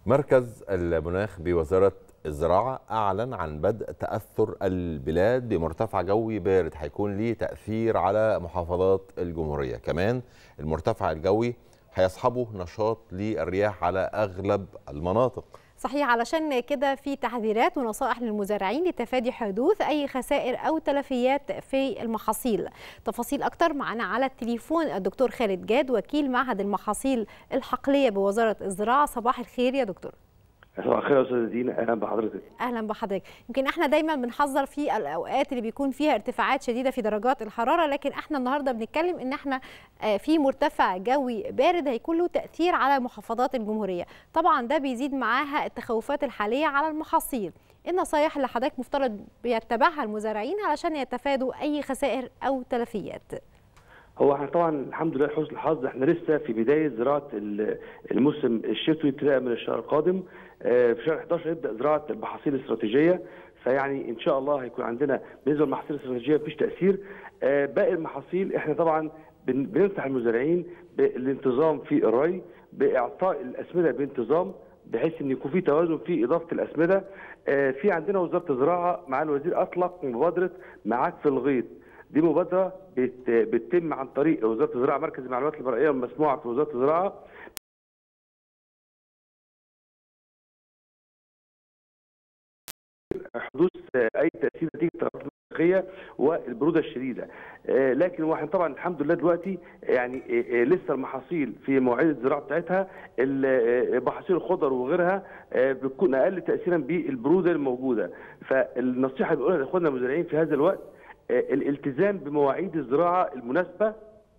مركز المناخ بوزارة الزراعة أعلن عن بدء تأثر البلاد بمرتفع جوي بارد هيكون ليه تأثير على محافظات الجمهورية كمان المرتفع الجوي هيصحبه نشاط للرياح على أغلب المناطق صحيح علشان كده في تحذيرات ونصائح للمزارعين لتفادي حدوث اي خسائر او تلفيات في المحاصيل تفاصيل اكتر معنا على التليفون الدكتور خالد جاد وكيل معهد المحاصيل الحقليه بوزاره الزراعه صباح الخير يا دكتور صباح الخير يا استاذه دينا اهلا بحضرتك اهلا بحضرتك يمكن احنا دايما بنحذر في الاوقات اللي بيكون فيها ارتفاعات شديده في درجات الحراره لكن احنا النهارده بنتكلم ان احنا في مرتفع جوي بارد هيكون له تاثير على محافظات الجمهوريه طبعا ده بيزيد معاها التخوفات الحاليه على المحاصيل ايه النصايح اللي حضرتك مفترض بيتبعها المزارعين علشان يتفادوا اي خسائر او تلفيات هو احنا طبعا الحمد لله لحسن الحظ احنا لسه في بدايه زراعه الموسم الشتوي ابتداء من الشهر القادم في شهر 11 يبدا زراعه المحاصيل الاستراتيجيه فيعني ان شاء الله هيكون عندنا بالنسبه للمحاصيل الاستراتيجيه مفيش تاثير باقي المحاصيل احنا طبعا بننصح المزارعين بالانتظام في الري باعطاء الاسمده بانتظام بحيث ان يكون في توازن في اضافه الاسمده في عندنا وزاره الزراعه مع الوزير اطلق مبادره معاك في الغيط دي مبادره بتتم عن طريق وزاره الزراعه مركز المعلومات المرئيه والمسموعه في وزاره الزراعه حدوث اي تاثير نتيجه التغيرات المناخيه والبروده الشديده لكن واحنا طبعا الحمد لله دلوقتي يعني لسه المحاصيل في مواعيد الزراعه بتاعتها محاصيل الخضر وغيرها بتكون اقل تاثيرا بالبروده الموجوده فالنصيحه اللي بنقولها لاخواننا المزارعين في هذا الوقت الالتزام بمواعيد الزراعه المناسبه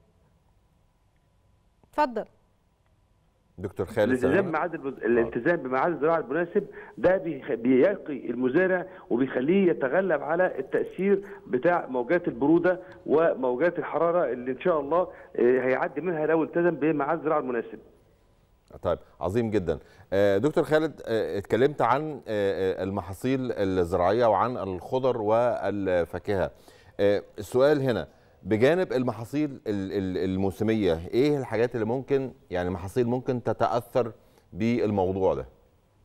اتفضل دكتور خالد الالتزام بميعاد الالتزام بميعاد الزراعه المناسب ده بيقي المزارع وبيخليه يتغلب على التاثير بتاع موجات البروده وموجات الحراره اللي ان شاء الله هيعدي منها لو التزم بميعاد الزراعه المناسب. طيب عظيم جدا دكتور خالد اتكلمت عن المحاصيل الزراعيه وعن الخضر والفاكهه السؤال هنا بجانب المحاصيل الموسميه ايه الحاجات اللي ممكن يعني المحاصيل ممكن تتاثر بالموضوع ده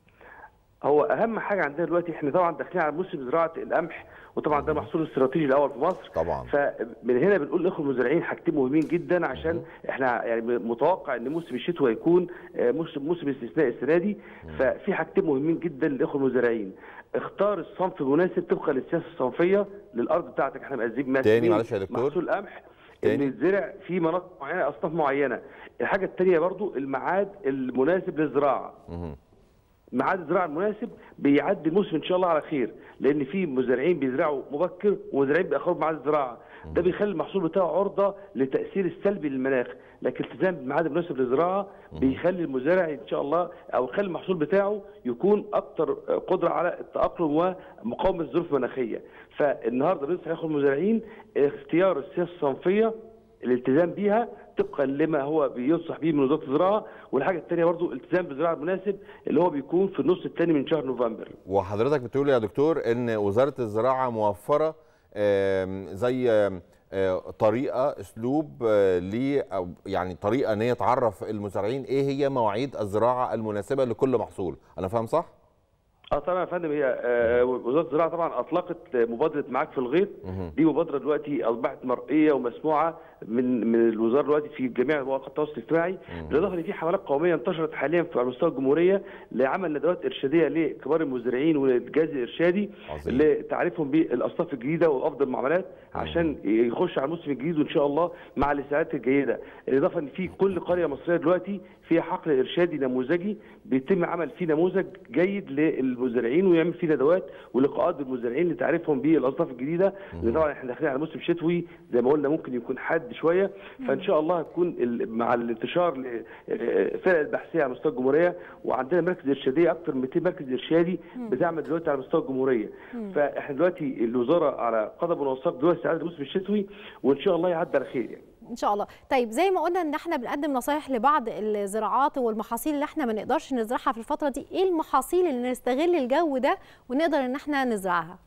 هو اهم حاجه عندنا دلوقتي احنا طبعا داخلين على موسم زراعه القمح وطبعا ده المحصول الاستراتيجي الاول في مصر طبعا فمن هنا بنقول لاخوه المزارعين حاجتين مهمين جدا عشان احنا يعني متوقع ان موسم الشتوى هيكون موسم موسم استثنائي السنه دي ففي حاجتين مهمين جدا لاخوه المزارعين اختار الصنف المناسب طبقا للسياسه الصنفيه للارض بتاعتك احنا مقسمين تاني معلش يا دكتور محصول قمح اللي يتزرع في مناطق معينه اصناف معينه الحاجه الثانيه برضو الميعاد المناسب للزراعه ميعاد الزراعه المناسب بيعدي الموسم ان شاء الله على خير لان في مزارعين بيزرعوا مبكر ومزارعين بيأخروا بميعاد الزراعه ده بيخلي المحصول بتاعه عرضه للتاثير السلبي للمناخ لكن التزام بالميعاد المناسب للزراعه بيخلي المزارع ان شاء الله او يخلي المحصول بتاعه يكون اكثر قدره على التاقلم ومقاومه الظروف المناخيه فالنهارده بننصح اخو المزارعين اختيار السياسه الصنفيه الالتزام بيها طبقا لما هو بينصح به من وزاره الزراعه والحاجه الثانيه برضو الالتزام بالزراعه المناسب اللي هو بيكون في النص الثاني من شهر نوفمبر. وحضرتك بتقول يا دكتور ان وزاره الزراعه موفره زي طريقه اسلوب ل يعني طريقه ان هي تعرف المزارعين ايه هي مواعيد الزراعه المناسبه لكل محصول، انا فاهم صح؟ اه طبعا يا فندم هي آه وزاره الزراعه طبعا اطلقت مبادره معاك في الغيط دي مبادره دلوقتي اصبحت مرئيه ومسموعه من من الوزاره دلوقتي في جميع مواقع التواصل الاجتماعي بالاضافه ان في حملات قوميه انتشرت حاليا على مستوى الجمهوريه لعمل ندوات ارشاديه لكبار المزارعين والجهاز الارشادي لتعريفهم بالاصناف الجديده وافضل المعاملات عشان يخش على الموسم الجديد وان شاء الله مع الاستعدادات الجيده بالاضافه ان في كل قريه مصريه دلوقتي فيها حقل ارشادي نموذجي بيتم عمل فيه نموذج جيد للمزارعين ويعمل فيه ندوات ولقاءات بالمزارعين لتعريفهم بالاصناف الجديده لان طبعا احنا داخلين على موسم شتوي زي ما قلنا ممكن يكون حاد شويه فان شاء الله هتكون مع الانتشار للفرق البحثيه على مستوى الجمهوريه وعندنا مراكز ارشاديه اكثر من 200 مركز ارشادي بتعمل دلوقتي على مستوى الجمهوريه فاحنا دلوقتي الوزاره على قدم وساق دلوقتي استعداد الموسم الشتوي وان شاء الله يعدي على خير يعني. ان شاء الله طيب زي ما قلنا ان احنا بنقدم نصايح لبعض الزراعات والمحاصيل اللي احنا ما نقدرش نزرعها في الفتره دي ايه المحاصيل اللي نستغل الجو ده ونقدر ان احنا نزرعها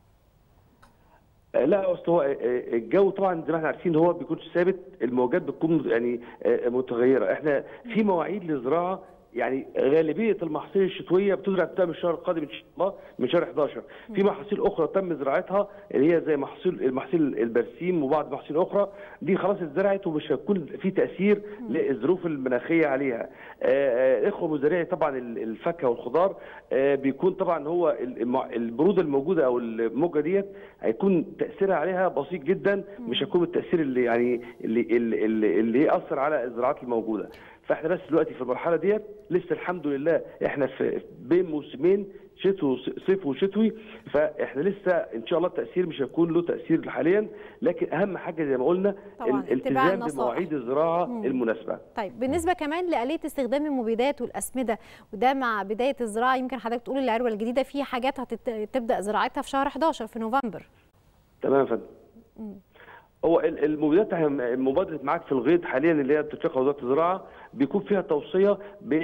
لا اصل هو الجو طبعا زي ما احنا عارفين هو بيكون ثابت الموجات بتكون يعني متغيره احنا في مواعيد للزراعه يعني غالبيه المحاصيل الشتويه بتزرع تبدا من الشهر القادم ان شاء الله من شهر 11 في محاصيل اخرى تم زراعتها اللي هي زي محاصيل المحاصيل البرسيم وبعض المحاصيل الاخرى دي خلاص اتزرعت ومش هيكون في تاثير للظروف المناخيه عليها الاخوه مزارعي طبعا الفاكهه والخضار بيكون طبعا هو البروده الموجوده او الموجه ديت هيكون تاثيرها عليها بسيط جدا مش هيكون التاثير اللي يعني اللي اللي, اللي ياثر على الزراعات الموجوده فاحنا بس دلوقتي في المرحله ديت لسه الحمد لله احنا في بين موسمين شتوي صيف وشتوي فاحنا لسه ان شاء الله التاثير مش هيكون له تاثير حاليا لكن اهم حاجه زي ما قلنا الالتزام بمواعيد الزراعه مم. المناسبه. طيب بالنسبه كمان لاليه استخدام المبيدات والاسمده وده مع بدايه الزراعه يمكن حضرتك تقول العروه الجديده في حاجات هتبدا زراعتها في شهر 11 في نوفمبر. تمام يا فندم. هو المبيدات مبادره معاك في الغيط حاليا اللي هي بتتشكل وزاره الزراعه بيكون فيها توصيه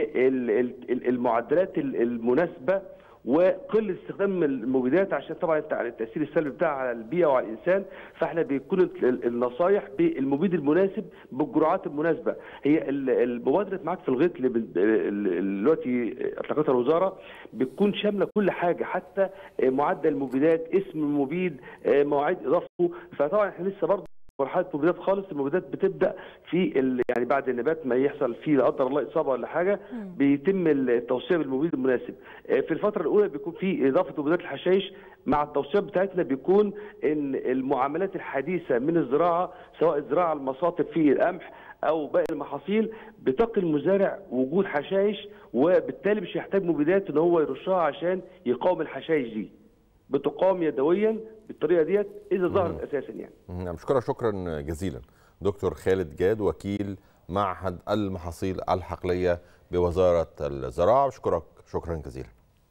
بالمعدلات المناسبه وقله استخدام المبيدات عشان طبعا التاثير السلبي بتاعها على البيئه وعلى الانسان فاحنا بيكون النصايح بالمبيد المناسب بالجرعات المناسبه هي المبادره معاك في الغيط اللي دلوقتي اطلقتها الوزاره بتكون شامله كل حاجه حتى معدل المبيدات اسم المبيد مواعيد اضافته فطبعا احنا لسه برضه مرحله مبيدات خالص المبيدات بتبدا في يعني بعد النبات ما يحصل فيه لا قدر الله اصابه ولا حاجه بيتم التوصيه بالمبيد المناسب في الفتره الاولى بيكون في اضافه مبيدات الحشائش مع التوصيات بتاعتنا بيكون ان المعاملات الحديثه من الزراعه سواء الزراعه المصاطب في القمح او باقي المحاصيل بتقي المزارع وجود حشائش وبالتالي مش هيحتاج مبيدات ان هو يرشها عشان يقاوم الحشائش دي بتقام يدويا بالطريقه ديت اذا ظهرت اساسا يعني. نعم شكرا شكرا جزيلا دكتور خالد جاد وكيل معهد المحاصيل الحقليه بوزاره الزراعه بشكرك شكرا جزيلا.